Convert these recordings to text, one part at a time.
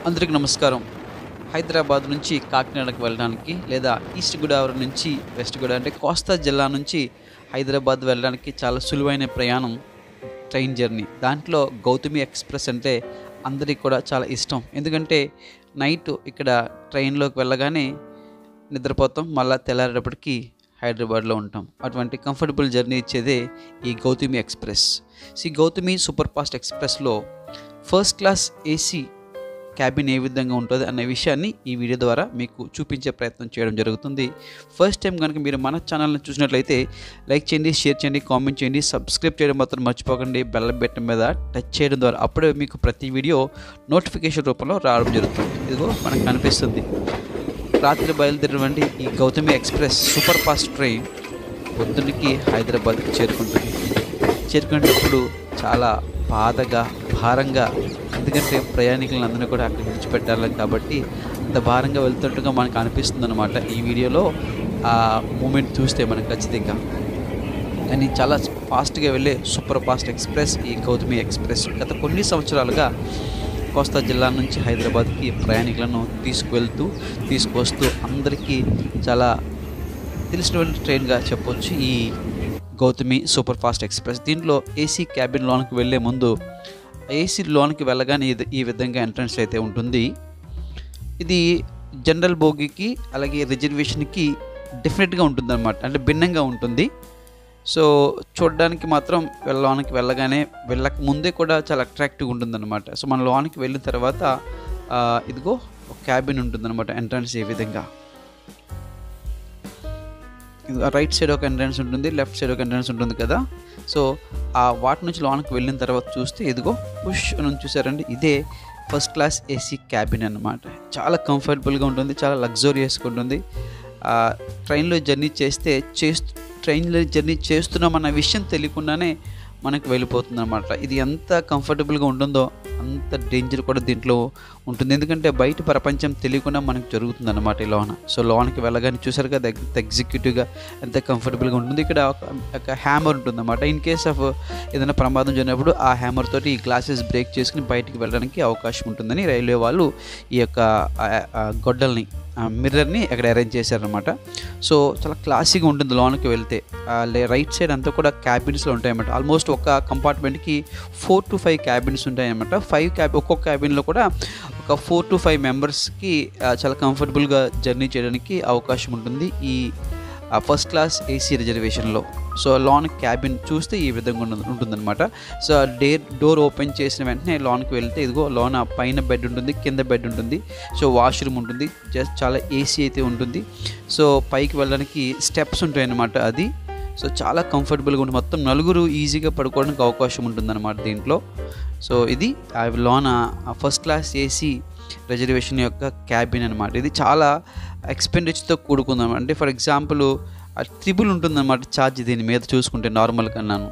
అందరికీ నమస్కారం హైదరాబాద్ నుంచి కాకినాడకు వెళ్ళడానికి లేదా ఈస్ట్ గోదావరి నుంచి వెస్ట్ గోదావరి అంటే కోస్తా జిల్లా నుంచి హైదరాబాద్ వెళ్ళడానికి చాలా సులువైన ప్రయాణం ట్రైన్ జర్నీ దాంట్లో గౌతమి ఎక్స్ప్రెస్ అంటే అందరికీ కూడా చాలా ఇష్టం ఎందుకంటే నైట్ ఇక్కడ ట్రైన్లోకి వెళ్ళగానే నిద్రపోతాం మళ్ళీ తెల్లారేటప్పటికి హైదరాబాద్లో ఉంటాం అటువంటి కంఫర్టబుల్ జర్నీ ఇచ్చేదే ఈ గౌతమి ఎక్స్ప్రెస్ ఈ గౌతమి సూపర్ ఫాస్ట్ ఎక్స్ప్రెస్లో ఫస్ట్ క్లాస్ ఏసీ క్యాబిన్ ఏ విధంగా ఉంటుంది అనే విషయాన్ని ఈ వీడియో ద్వారా మీకు చూపించే ప్రయత్నం చేయడం జరుగుతుంది ఫస్ట్ టైం కనుక మీరు మన ఛానల్ని చూసినట్లయితే లైక్ చేయండి షేర్ చేయండి కామెంట్ చేయండి సబ్స్క్రైబ్ చేయడం మాత్రం మర్చిపోకండి బెల్ బటన్ మీద టచ్ చేయడం ద్వారా అప్పుడే మీకు ప్రతి వీడియో నోటిఫికేషన్ రూపంలో రావడం జరుగుతుంది ఇదిగో మనకు కనిపిస్తుంది రాత్రి బయలుదేరినటువంటి ఈ Gautami express super fast train పొద్దున్నకి హైదరాబాద్కి చేరుకుంటుంది చేరుకునేటప్పుడు చాలా బాధగా భారంగా ఎందుకంటే ప్రయాణికులందరినీ కూడా అక్కడ విడిచిపెట్టాలి కాబట్టి అంత భారంగా వెళ్తున్నట్టుగా మనకు అనిపిస్తుంది అనమాట ఈ వీడియోలో ఆ మూమెంట్ చూస్తే మనకు ఖచ్చితంగా కానీ చాలా ఫాస్ట్గా వెళ్ళే సూపర్ ఫాస్ట్ ఎక్స్ప్రెస్ ఈ గౌతమి ఎక్స్ప్రెస్ గత కొన్ని సంవత్సరాలుగా కోస్తా జిల్లా నుంచి హైదరాబాద్కి ప్రయాణికులను తీసుకువెళ్తూ తీసుకొస్తూ అందరికీ చాలా తెలిసినటువంటి ట్రైన్గా చెప్పొచ్చు ఈ గౌతమి సూపర్ ఫాస్ట్ ఎక్స్ప్రెస్ దీంట్లో ఏసీ క్యాబిన్ లోనికి వెళ్ళే ముందు ఏసీ లోనికి వెళ్ళగానే ఇది ఈ విధంగా ఎంట్రన్స్ అయితే ఉంటుంది ఇది జనరల్ బోగికి అలాగే రిజర్వేషన్కి డెఫినెట్గా ఉంటుందన్నమాట అంటే భిన్నంగా ఉంటుంది సో చూడడానికి మాత్రం లోనికి వెళ్ళగానే వెళ్ళక ముందే కూడా చాలా అట్రాక్టివ్గా ఉంటుందన్నమాట సో మన లోనికి వెళ్ళిన తర్వాత ఆ, ఇదిగో ఒక క్యాబిన్ ఉంటుందన్నమాట ఎంట్రన్స్ ఏ విధంగా ఇది రైట్ సైడ్ ఒక ఎంట్రన్స్ ఉంటుంది లెఫ్ట్ సైడ్ ఒక ఎంట్రన్స్ ఉంటుంది కదా సో ఆ వాటి నుంచి లోనికి వెళ్ళిన తర్వాత చూస్తే ఇదిగో పుష్ అని చూసారండి ఇదే ఫస్ట్ క్లాస్ ఏసీ క్యాబిన్ అన్నమాట చాలా కంఫర్టబుల్గా ఉంటుంది చాలా లగ్జూరియస్గా ఉంటుంది ఆ, ట్రైన్లో జర్నీ చేస్తే చేస్తూ ట్రైన్లో జర్నీ చేస్తున్నామన్న విషయం తెలియకుండానే మనకు వెళ్ళిపోతుంది అనమాట ఇది ఎంత కంఫర్టబుల్గా ఉంటుందో అంత డేంజర్ కూడా దీంట్లో ఉంటుంది ఎందుకంటే బయట ప్రపంచం తెలియకుండా మనకు జరుగుతుంది అనమాట ఈ లోన సో లోనికి వెళ్ళగానే చూసారు కదా ఎంత ఎగ్జిక్యూటివ్గా ఎంత కంఫర్టబుల్గా ఉంటుంది ఇక్కడ ఒక ఒక హ్యామర్ ఉంటుంది అనమాట ఇన్ కేస్ ఆఫ్ ఏదైనా ప్రమాదం జరిగినప్పుడు ఆ హ్యామర్ తోటి ఈ గ్లాసెస్ బ్రేక్ చేసుకుని బయటికి వెళ్ళడానికి అవకాశం ఉంటుందని రైల్వే వాళ్ళు ఈ యొక్క ఆ, ఆ, గొడ్డల్ని మిర్రర్ని అక్కడ అరేంజ్ చేశారనమాట సో చాలా క్లాసీగా ఉంటుంది లోనికి వెళ్తే ఆ, లే- రైట్ సైడ్ అంతా కూడా క్యాబిన్స్లో ఉంటాయన్నమాట ఆల్మోస్ట్ ఒక కంపార్ట్మెంట్కి ఫోర్ టు ఫైవ్ క్యాబిన్స్ ఉంటాయన్నమాట ఫైవ్ క్యాబ్ ఒక్కొక్క క్యాబిన్లో కూడా ఒక ఫోర్ టు ఫైవ్ మెంబర్స్కి చాలా కంఫర్టబుల్గా జర్నీ చేయడానికి అవకాశం ఉంటుంది ఈ ఫస్ట్ క్లాస్ ఏసీ రిజర్వేషన్లో సో లాన్ క్యాబిన్ చూస్తే ఈ విధంగా ఉంటుంది ఉంటుందన్నమాట సో డే డోర్ ఓపెన్ చేసిన వెంటనే లాన్కి వెళ్తే ఇదిగో లోన పైన బెడ్ ఉంటుంది కింద బెడ్ ఉంటుంది సో వాష్రూమ్ ఉంటుంది జస్ట్ చాలా ఏసీ అయితే ఉంటుంది సో పైకి వెళ్ళడానికి స్టెప్స్ ఉంటాయి అన్నమాట అది సో చాలా కంఫర్టబుల్గా ఉంటుంది మొత్తం నలుగురు ఈజీగా పడుకోవడానికి అవకాశం ఉంటుందన్నమాట దీంట్లో సో ఇది ఆ లోన ఫస్ట్ క్లాస్ ఏసీ రిజర్వేషన్ యొక్క క్యాబిన్ అనమాట ఇది చాలా ఎక్స్పెండిచర్తో కూడుకుందన్నమాట అంటే ఫర్ ఎగ్జాంపుల్ త్రిబుల్ ఉంటుందన్నమాట ఛార్జ్ దీని మీద చూసుకుంటే నార్మల్ కన్నాను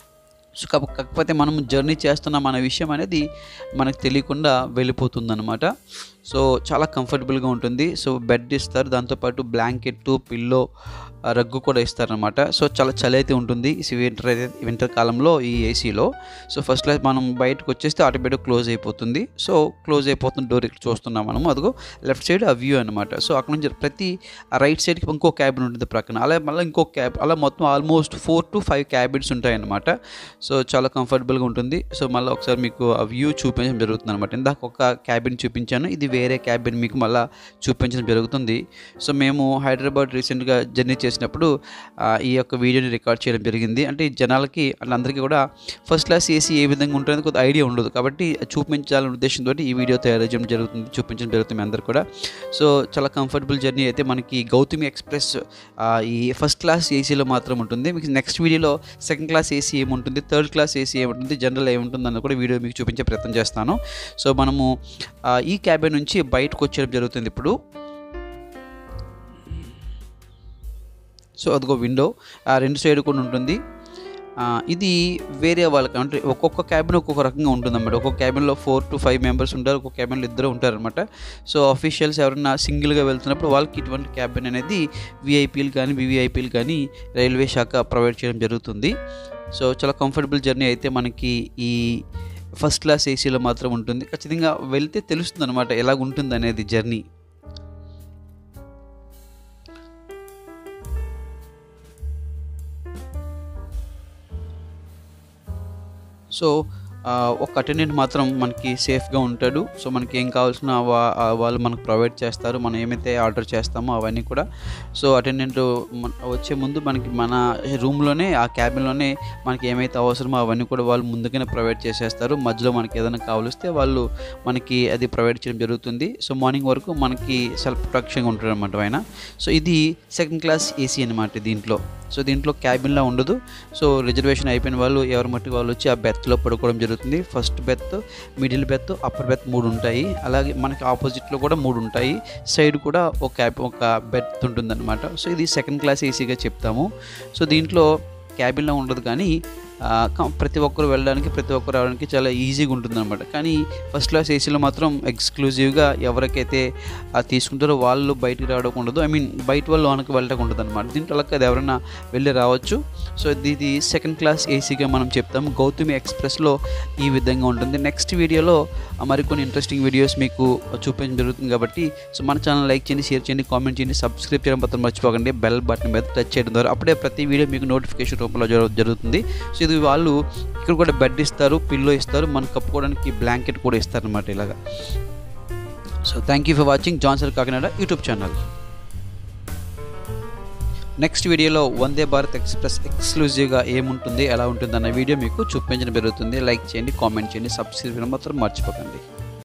సో కాక- కాకపోతే మనం జర్నీ చేస్తున్నాం అనే విషయం అనేది మనకు తెలియకుండా వెళ్ళిపోతుందన్నమాట సో చాలా కంఫర్టబుల్గా ఉంటుంది సో బెడ్ ఇస్తారు దాంతోపాటు బ్లాంకెట్ పిల్లో రగ్గు కూడా ఇస్తారనమాట సో చాలా చలి అయితే ఉంటుంది ఈ వింటర్ అయితే వింటర్ కాలంలో ఈ ఏసీలో సో ఫస్ట్ క్లాస్ మనం బయటకు వచ్చేస్తే ఆటోమేటిక్ క్లోజ్ అయిపోతుంది సో క్లోజ్ అయిపోతుంది డోర్ ఇక్కడ చూస్తున్నాం మనము అదిగో లెఫ్ట్ సైడ్ ఆ వ్యూ అనమాట సో అక్కడ నుంచి ప్రతి రైట్ సైడ్కి ఇంకో క్యాబిన్ ఉంటుంది ప్రక్కన అలా మళ్ళీ ఇంకో క్యాబ్ అలా మొత్తం almost four to five cabins ఉంటాయన్నమాట సో చాలా కంఫర్టబుల్గా ఉంటుంది సో మళ్ళీ ఒకసారి మీకు ఆ వ్యూ చూపించడం జరుగుతుంది అనమాట ఇందాక ఒక క్యాబిన్ చూపించాను ఇది వేరే క్యాబిన్ మీకు మళ్ళీ చూపించడం జరుగుతుంది సో మేము హైదరాబాద్ రీసెంట్గా జర్నీ చేసినప్పుడు ఆ, ఈ యొక్క వీడియోని రికార్డ్ చేయడం జరిగింది అంటే ఈ జనాలకి వాళ్ళందరికీ కూడా ఫస్ట్ క్లాస్ ఏసీ ఏ విధంగా ఉంటుందో కొద్ది ఐడియా ఉండదు కాబట్టి చూపించాలనే ఉద్దేశంతో ఈ వీడియో తయారు చేయడం జరుగుతుంది చూపించడం జరుగుతుంది మీ అందరు కూడా సో చాలా కంఫర్టబుల్ జర్నీ అయితే మనకి గౌతమి ఎక్స్ప్రెస్ ఆ, ఈ ఫస్ట్ క్లాస్ ఏసీలో మాత్రం ఉంటుంది మీకు నెక్స్ట్ వీడియోలో సెకండ్ క్లాస్ ఏసీ ఏముంటుంది థర్డ్ క్లాస్ ఏసీ ఏముంటుంది జనరల్ ఏముంటుంది అన్న కూడా వీడియో మీకు చూపించే ప్రయత్నం చేస్తాను సో మనము ఆ, ఈ క్యాబిన్ నుంచి బయటకు వచ్చేయడం జరుగుతుంది ఇప్పుడు సో అదిగో విండో ఆ రెండు సైడ్ కూడా ఉంటుంది ఆ, ఇది వేరే వాళ్ళకి అంటే ఒక్కొక్క క్యాబిన్ ఒక్కొక్క రకంగా ఉంటుంది అన్నమాట ఒక్కొక్క క్యాబిన్లో ఫోర్ టు ఫైవ్ మెంబర్స్ ఉంటారు ఒక్కొక్క క్యాబిన్లో ఇద్దరు ఉంటారనమాట సో అఫీషియల్స్ ఎవరైనా సింగిల్గా వెళ్తున్నప్పుడు వాళ్ళకి ఇటువంటి క్యాబిన్ అనేది విఐపీలు కానీ వివిఐపీలు కానీ రైల్వే శాఖ ప్రొవైడ్ చేయడం జరుగుతుంది సో చాలా కంఫర్టబుల్ జర్నీ అయితే మనకి ఈ ఫస్ట్ క్లాస్ ఏసీలో మాత్రం ఉంటుంది ఖచ్చితంగా వెళ్తే తెలుస్తుంది అనమాట ఎలాగ ఉంటుంది అనేది జర్నీ సో ఆ, ఒక అటెండెంట్ మాత్రం మనకి సేఫ్గా ఉంటాడు సో మనకి ఏం కావాల్సిన వా- ఆ వాళ్ళు మనకు ప్రొవైడ్ చేస్తారు మనం ఏమైతే ఆర్డర్ చేస్తామో అవన్నీ కూడా సో అటెండెంట్ మన- వచ్చే ముందు మనకి మన రూమ్లోనే ఆ క్యాబిన్లోనే మనకి ఏమైతే అవసరమో అవన్నీ కూడా వాళ్ళు ముందుగానే ప్రొవైడ్ చేసేస్తారు మధ్యలో మనకి ఏదైనా కావలిస్తే వాళ్ళు మనకి అది ప్రొవైడ్ చేయడం జరుగుతుంది సో మార్నింగ్ వరకు మనకి సెల్ఫ్ ప్రొటెక్షన్గా ఉంటాడు అనమాట ఆయన సో ఇది సెకండ్ క్లాస్ ఏసీ అనమాట దీంట్లో సో దీంట్లో క్యాబిన్లో ఉండదు సో రిజర్వేషన్ అయిపోయిన వాళ్ళు ఎవరి మట్టుకు వాళ్ళు వచ్చి ఆ బెత్లో పడుకోవడం జరుగుతుంది first berth middle berth upper berth మూడు ఉంటాయి అలాగే మనకి ఆపోజిట్లో కూడా మూడు ఉంటాయి సైడ్ కూడా ఒక క్యాబ్ ఒక బెత్ ఉంటుందన్నమాట సో ఇది సెకండ్ క్లాస్ ఏసీగా చెప్తాము సో దీంట్లో క్యాబిన్లో ఉండదు కానీ ఆ, క- ప్రతి ఒక్కరు వెళ్ళడానికి ప్రతి ఒక్కరు రావడానికి చాలా ఈజీగా ఉంటుంది అనమాట కానీ ఫస్ట్ క్లాస్ ఏసీలో మాత్రం ఎక్స్క్లూజివ్గా ఎవరికైతే ఆ తీసుకుంటారో వాళ్ళు బయటికి రావడం ఉండదు ఐ మీన్ బయట వాళ్ళు లోనకి వెళ్ళడం ఉండదు అనమాట దీంట్లో అలా అది ఎవరైనా వెళ్ళి రావచ్చు సో ఇది ఇది సెకండ్ క్లాస్ ఏసీగా మనం చెప్తాము గౌతమి ఎక్స్ప్రెస్లో ఈ విధంగా ఉంటుంది నెక్స్ట్ వీడియోలో ఆ, మరికొన్ని ఇంట్రెస్టింగ్ వీడియోస్ మీకు చూపించడం జరుగుతుంది కాబట్టి సో మన ఛానల్ లైక్ చేయండి షేర్ చేయండి కామెంట్ చేయండి సబ్స్క్రైబ్ చేయడం మాత్రం మర్చిపోకండి బెల్ బటన్ మీద టచ్ చేయడం ద్వారా అప్పుడే ప్రతి వీడియో మీకు నోటిఫికేషన్ రూపంలో జరు- జరుగుతుంది సో ఇది వాళ్ళు ఇక్కడ కూడా బెడ్ ఇస్తారు పిల్లో ఇస్తారు మనం కప్పుకోవడానికి బ్లాంకెట్ కూడా ఇస్తారు అనమాట ఇలాగా so thank you for watching జాన్సర్ కాకినాడ యూట్యూబ్ ఛానల్ నెక్స్ట్ వీడియోలో వందే భారత్ ఎక్స్ప్రెస్ ఎక్స్క్లూజివ్గా ఏముంటుంది ఎలా ఉంటుంది అన్న వీడియో మీకు చూపించడం జరుగుతుంది లైక్ చేయండి కామెంట్ చేయండి సబ్స్క్రైబ్ చేయడం మాత్రం మర్చిపోకండి